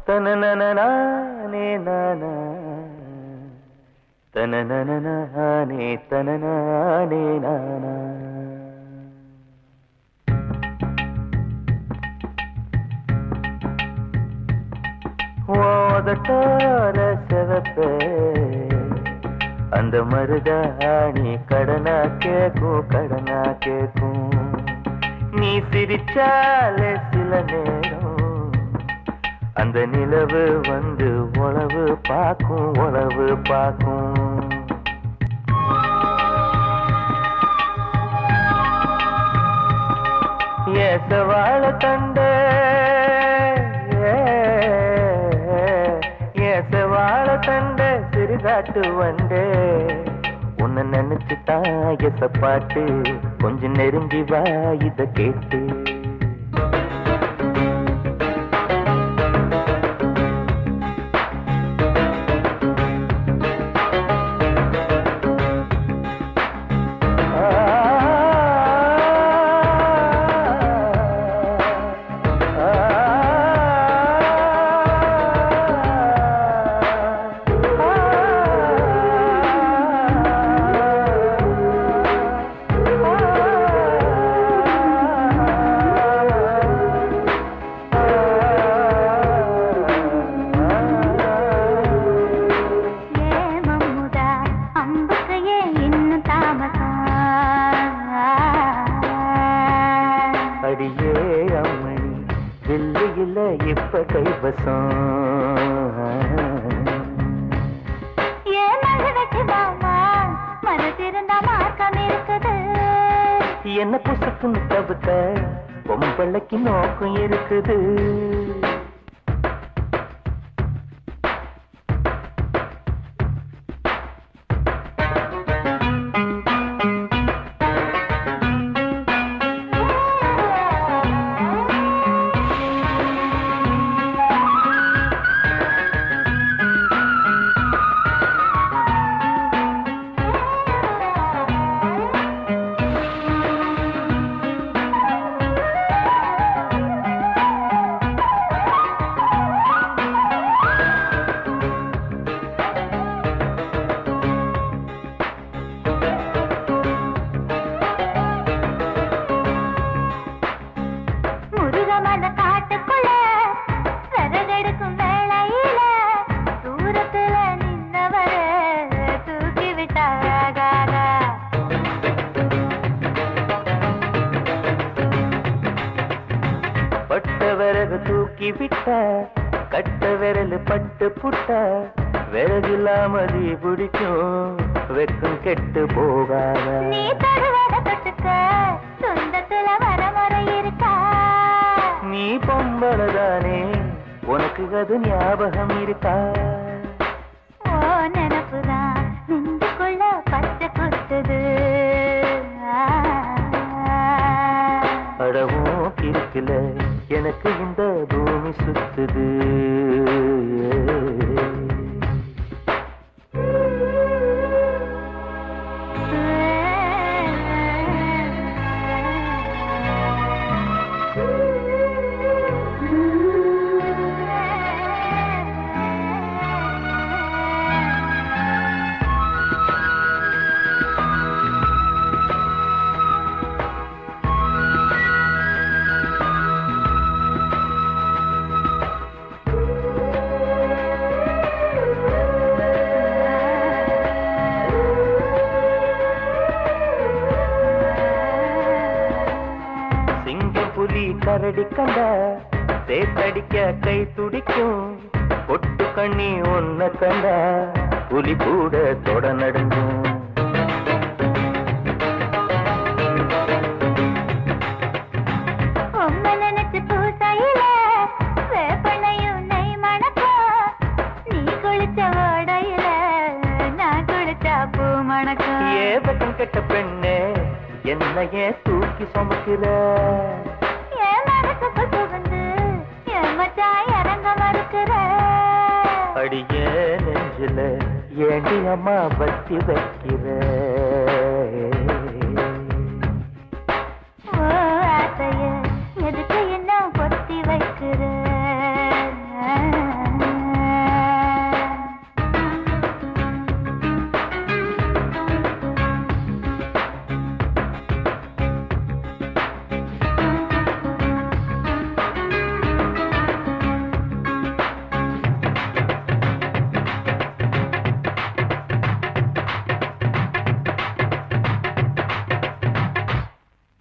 தனனனனானே நானா தனனனனானே தனனானே நானா ஓதட்டார செவப்பே அந்த மருதாணி கடனா கேக்கும் கடனா கேக்கும் நீ சிரிச்சாலே சில நேரம் அந்த நிலவு வந்து உழவு பார்க்கும் உழவு பார்க்கும் ஏசவாழ தண்டே ஏசவாழ தண்டே சிறுகாட்டு வண்டே உன்னை நினைச்சுதான் எச பாட்டு கொஞ்சம் நெருங்கி வா இத கேட்டு ஏ மம்முதா அம்புக்கு ஏன் இன்னும் தாமசம் அடியே அம்மணி வெள்ளியில இப்ப கைவசம் ஏ மகனுக்கு மாமா மனதிருந்தா மார்க்கம் இருக்குது என்ன புசுக்குன்னு தவிர்த்த பொம்பளைக்கு நோக்கம் இருக்குது முருகமன காட்டுக்குள்ள விறகெடுக்கும் வேளையில தூரத்துல நின்னவர தூக்கி விட்டாகாதா பட்ட விறகு தூக்கி விட்ட கட்ட விரல் பட்டு புட்ட விறகில்லாம தீ பிடிக்கும் வெக்கம் கெட்டு போகாத நீ தருவத தொட்டுக்க சொந்தத்துல வரமுறை இருக்கா நீ பொம்பளதானே உனக்கு அது ஞாபகம் இருக்கா ஓ நினப்புதான் நெஞ்சுக்குள்ள பச்சை குத்துது அடவும் இருக்குல எனக்கு இந்த பூமி சுத்துது சிங்கம் புலி கரடி கண்ட சேத்தடிக்க கை துடிக்கும் பொட்டு கண்ணி ஒன்ன கண்ட புலி கூட தொட நடுங்கும் உம்மை நினைச்சு பூசையில வேப்பனையும் நெய் மணக்கும் நீ குளிச்ச ஓடையில நான் குளிச்சா பூ மணக்கும் ஏ பக்கம் கெட்ட பெண்ணே என்ன ஏன் தூக்கி சுமக்கிற என் மனசுக்குள் புகுந்து என் மச்சான் இறங்க மறுக்கிற அடியே நெஞ்சில ஏண்டி அம்மா வத்தி வைக்கிற